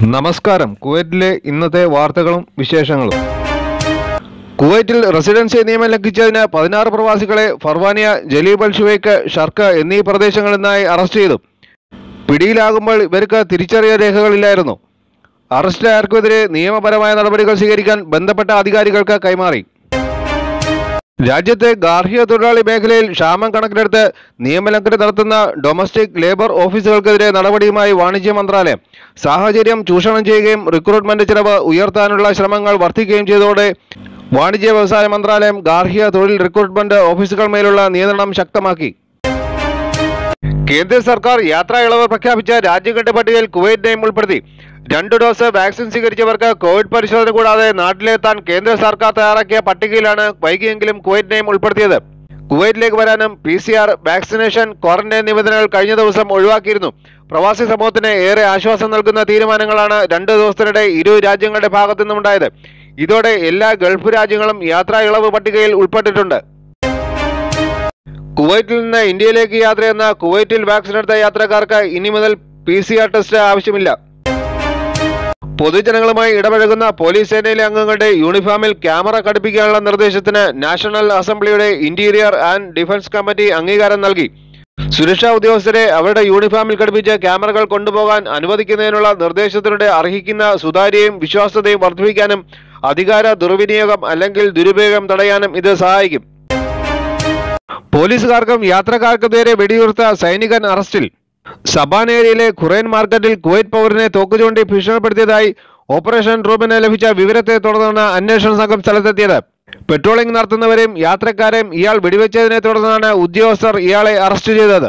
നമസ്കാരം കുവൈറ്റിലെ ഇന്നത്തെ വാർത്തകളും വിശേഷങ്ങളും കുവൈറ്റിൽ റെസിഡൻസി നിയമം ലംഘിച്ചതിന് പതിനാറ് പ്രവാസികളെ Farwaniya Jleeb Al Shuwaikh Sharq എന്നീ പ്രദേശങ്ങളിൽ നിന്നായി അറസ്റ്റ് ചെയ്തു പിടിയിലാകുമ്പോൾ ഇവർക്ക് തിരിച്ചറിയ രേഖകളില്ലായിരുന്നു അറസ്റ്റിലായർക്കുമെതിരെ നിയമപരമായ നടപടികൾ സ്വീകരിക്കാൻ ബന്ധപ്പെട്ട അധികാരികൾക്ക് കൈമാറി രാജ്യത്തെ ഗാർഹിക തൊഴിലാളി മേഖലയിൽ ക്ഷാമം കണക്കിലെടുത്ത് നിയമലംഘനം നടത്തുന്ന ഡൊമസ്റ്റിക് ലേബർ ഓഫീസുകൾക്കെതിരെ നടപടിയുമായി വാണിജ്യ മന്ത്രാലയം സാഹചര്യം ചൂഷണം ചെയ്യുകയും റിക്രൂട്ട്മെന്റ് ചെലവ് ഉയർത്താനുള്ള ശ്രമങ്ങൾ വർദ്ധിക്കുകയും ചെയ്തതോടെ വാണിജ്യ വ്യവസായ മന്ത്രാലയം ഗാർഹിക തൊഴിൽ റിക്രൂട്ട്മെന്റ് ഓഫീസുകൾ മേലുള്ള നിയന്ത്രണം ശക്തമാക്കി കേന്ദ്ര സർക്കാർ യാത്രാ ഇളവ് പ്രഖ്യാപിച്ച രാജ്യങ്ങളുടെ പട്ടികയിൽ കുവൈറ്റിനെയും ഉൾപ്പെടുത്തി രണ്ട് ഡോസ് വാക്സിൻ സ്വീകരിച്ചവർക്ക് കോവിഡ് പരിശോധന കൂടാതെ നാട്ടിലെത്താൻ കേന്ദ്ര സർക്കാർ തയ്യാറാക്കിയ പട്ടികയിലാണ് വൈകിയെങ്കിലും കുവൈറ്റിനെയും ഉൾപ്പെടുത്തിയത് കുവൈറ്റിലേക്ക് വരാനും P C R vaccination quarantine നിബന്ധനകൾ കഴിഞ്ഞ ദിവസം ഒഴിവാക്കിയിരുന്നു പ്രവാസി സമൂഹത്തിന് ഏറെ ആശ്വാസം നൽകുന്ന തീരുമാനങ്ങളാണ് രണ്ട് ദിവസത്തിനിടെ ഇരു രാജ്യങ്ങളുടെ ഭാഗത്തു നിന്നുണ്ടായത് ഇതോടെ എല്ലാ ഗൾഫ് രാജ്യങ്ങളും യാത്രാ ഇളവ് പട്ടികയിൽ ഉൾപ്പെട്ടിട്ടുണ്ട് കുവൈറ്റിൽ നിന്ന് ഇന്ത്യയിലേക്ക് യാത്രയെന്ന കുവൈറ്റിൽ വാക്സിൻ എടുത്ത യാത്രക്കാർക്ക് ഇനി മുതൽ പി സി ആർ ടെസ്റ്റ് ആവശ്യമില്ല പൊതുജനങ്ങളുമായി ഇടപഴകുന്ന പോലീസ് സേനയിലെ അംഗങ്ങളുടെ യൂണിഫോമിൽ ക്യാമറ ഘടിപ്പിക്കാനുള്ള നിർദ്ദേശത്തിന് നാഷണൽ അസംബ്ലിയുടെ ഇന്റീരിയർ ആൻഡ് ഡിഫൻസ് കമ്മിറ്റി അംഗീകാരം നൽകി സുരക്ഷാ ഉദ്യോഗസ്ഥരെ അവരുടെ യൂണിഫോമിൽ ഘടിപ്പിച്ച് ക്യാമറകൾ കൊണ്ടുപോകാൻ അനുവദിക്കുന്നതിനുള്ള നിർദ്ദേശത്തിലൂടെ അർഹിക്കുന്ന സുതാര്യയും വിശ്വാസ്യതയും വർദ്ധിപ്പിക്കാനും അധികാര ദുർവിനിയോഗം അല്ലെങ്കിൽ ദുരുപയോഗം തടയാനും ഇത് സഹായിക്കും പോലീസുകാർക്കും യാത്രക്കാർക്കും നേരെ വെടിയുർത്ത സൈനികൻ അറസ്റ്റിൽ സബാൻ ഏരിയയിലെ ഖുറൈൻ മാർക്കറ്റിൽ കുവൈറ്റ് പൗരനെ തോക്കുചൂണ്ടി ഭീഷണിപ്പെടുത്തിയതായി ഓപ്പറേഷൻ റൂമിന് ലഭിച്ച വിവരത്തെ തുടർന്നാണ് അന്വേഷണ സംഘം സ്ഥലത്തെത്തിയത് പെട്രോളിംഗ് നടത്തുന്നവരെയും യാത്രക്കാരെയും ഇയാൾ വെടിവെച്ചതിനെ തുടർന്നാണ് ഉദ്യോഗസ്ഥർ ഇയാളെ അറസ്റ്റ് ചെയ്തത്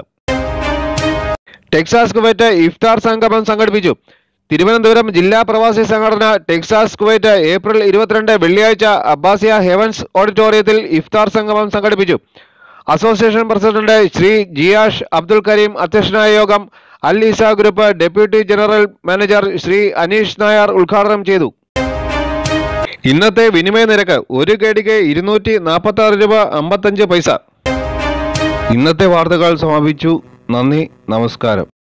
ടെക്സാസ് കുവൈറ്റ് ഇഫ്താർ സംഗമം സംഘടിപ്പിച്ചു തിരുവനന്തപുരം ജില്ലാ പ്രവാസി സംഘടന ടെക്സാസ് കുവൈറ്റ് ഏപ്രിൽ ഇരുപത്തിരണ്ട് വെള്ളിയാഴ്ച അബ്ബാസിയ ഹെവൻസ് ഓഡിറ്റോറിയത്തിൽ ഇഫ്താർ സംഗമം സംഘടിപ്പിച്ചു അസോസിയേഷൻ പ്രസിഡന്റ് ശ്രീ ജിയാഷ് അബ്ദുൽ കരീം അധ്യക്ഷനായ യോഗം Al Isa group deputy general manager Shri Aneesh Nair ഉദ്ഘാടനം ചെയ്തു ഇന്നത്തെ വിനിമയ നിരക്ക് ഒരു കേടിക്ക് ഇരുന്നൂറ്റി നാൽപ്പത്തി ആറ് രൂപ അമ്പത്തഞ്ച് പൈസ ഇന്നത്തെ വാർത്തകൾ സമാപിച്ചു നന്ദി നമസ്കാരം